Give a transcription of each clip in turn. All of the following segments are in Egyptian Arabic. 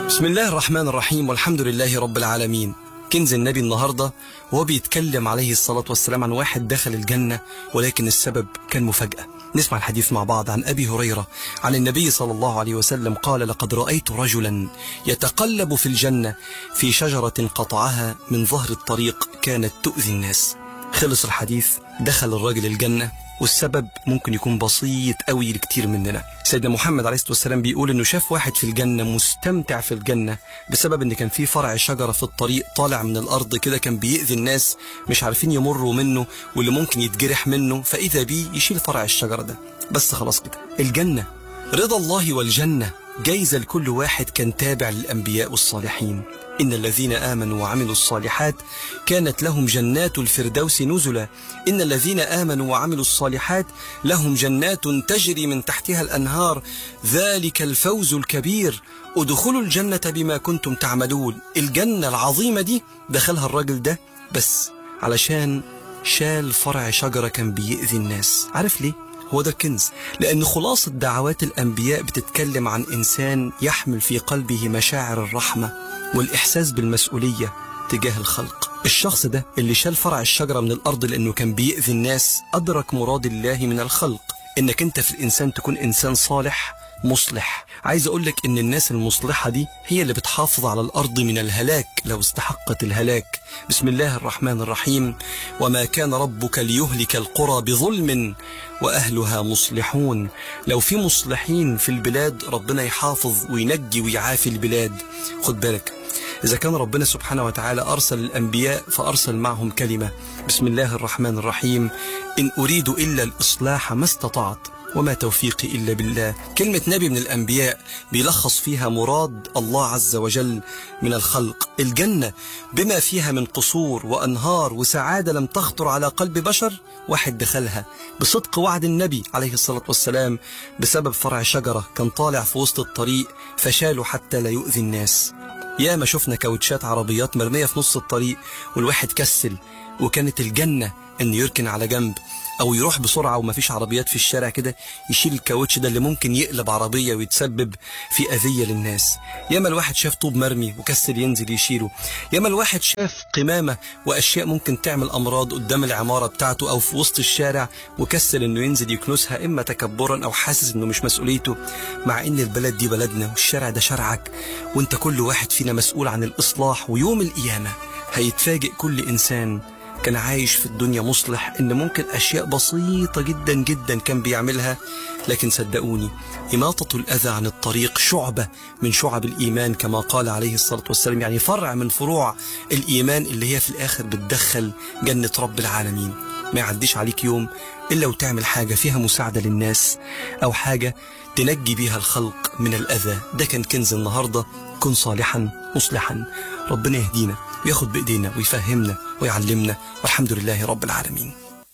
بسم الله الرحمن الرحيم والحمد لله رب العالمين كنز النبي النهاردة وهو بيتكلم عليه الصلاة والسلام عن واحد دخل الجنة ولكن السبب كان مفاجأة نسمع الحديث مع بعض عن أبي هريرة عن النبي صلى الله عليه وسلم قال لقد رأيت رجلا يتقلب في الجنة في شجرة قطعها من ظهر الطريق كانت تؤذي الناس خلص الحديث دخل الراجل الجنة والسبب ممكن يكون بسيط قوي لكتير مننا سيدنا محمد عليه الصلاة والسلام بيقول انه شاف واحد في الجنة مستمتع في الجنة بسبب ان كان في فرع شجرة في الطريق طالع من الارض كده كان بيأذي الناس مش عارفين يمروا منه واللي ممكن يتجرح منه فاذا بيه يشيل فرع الشجرة ده بس خلاص كده الجنة رضا الله والجنة جايزة لكل واحد كان تابع للأنبياء والصالحين إن الذين آمنوا وعملوا الصالحات كانت لهم جنات الفردوس نزلا إن الذين آمنوا وعملوا الصالحات لهم جنات تجري من تحتها الأنهار ذلك الفوز الكبير ادخلوا الجنة بما كنتم تعملون الجنة العظيمة دي دخلها الراجل ده بس علشان شال فرع شجرة كان بيأذي الناس عارف ليه؟ هو ده الكنز لأن خلاصة دعوات الأنبياء بتتكلم عن إنسان يحمل في قلبه مشاعر الرحمة والإحساس بالمسؤولية تجاه الخلق الشخص ده اللي شال فرع الشجرة من الأرض لأنه كان بيأذي الناس أدرك مراد الله من الخلق إنك أنت في الإنسان تكون إنسان صالح مصلح عايز أقولك إن الناس المصلحة دي هي اللي بتحافظ على الأرض من الهلاك لو استحقت الهلاك بسم الله الرحمن الرحيم وما كان ربك ليهلك القرى بظلم وأهلها مصلحون لو في مصلحين في البلاد ربنا يحافظ وينجي ويعافي البلاد خد بالك إذا كان ربنا سبحانه وتعالى أرسل الأنبياء فأرسل معهم كلمة بسم الله الرحمن الرحيم إن أريد إلا الإصلاح ما استطعت وما توفيقي إلا بالله كلمة نبي من الأنبياء بيلخص فيها مراد الله عز وجل من الخلق الجنة بما فيها من قصور وأنهار وسعادة لم تخطر على قلب بشر واحد دخلها بصدق وعد النبي عليه الصلاة والسلام بسبب فرع شجرة كان طالع في وسط الطريق فشاله حتى لا يؤذي الناس يا ما شفنا كاوتشات عربيات مرمية في نص الطريق والواحد كسل وكانت الجنة انه يركن على جنب او يروح بسرعة ومفيش عربيات في الشارع كده يشيل الكاوتش ده اللي ممكن يقلب عربية ويتسبب في اذية للناس ياما الواحد شاف طوب مرمي وكسل ينزل يشيله ياما الواحد شاف قمامة واشياء ممكن تعمل امراض قدام العمارة بتاعته او في وسط الشارع وكسل انه ينزل يكنسها اما تكبرا او حاسس انه مش مسؤوليته مع ان البلد دي بلدنا والشارع ده شرعك وانت كل واحد فينا مسؤول عن الاصلاح ويوم القيامة هيتفاجئ كل انسان كان عايش في الدنيا مصلح ان ممكن اشياء بسيطة جدا جدا كان بيعملها لكن صدقوني إماطة الأذى عن الطريق شعبة من شعب الإيمان كما قال عليه الصلاة والسلام يعني فرع من فروع الإيمان اللي هي في الآخر بتدخل جنة رب العالمين ما يعديش عليك يوم إلا وتعمل حاجة فيها مساعدة للناس أو حاجة تنجي بيها الخلق من الأذى ده كان كنز النهاردة كن صالحا مصلحا ربنا يهدينا وياخد بإيدينا ويفهمنا ويعلمنا والحمد لله رب العالمين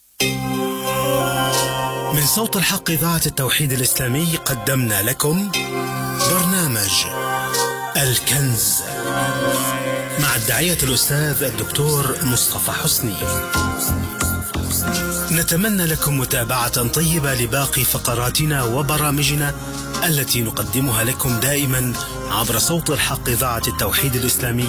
من صوت الحق إذاعة التوحيد الإسلامي قدمنا لكم برنامج الكنز مع الداعية الأستاذ الدكتور مصطفى حسني نتمنى لكم متابعة طيبة لباقي فقراتنا وبرامجنا التي نقدمها لكم دائما عبر صوت الحق إذاعة التوحيد الإسلامي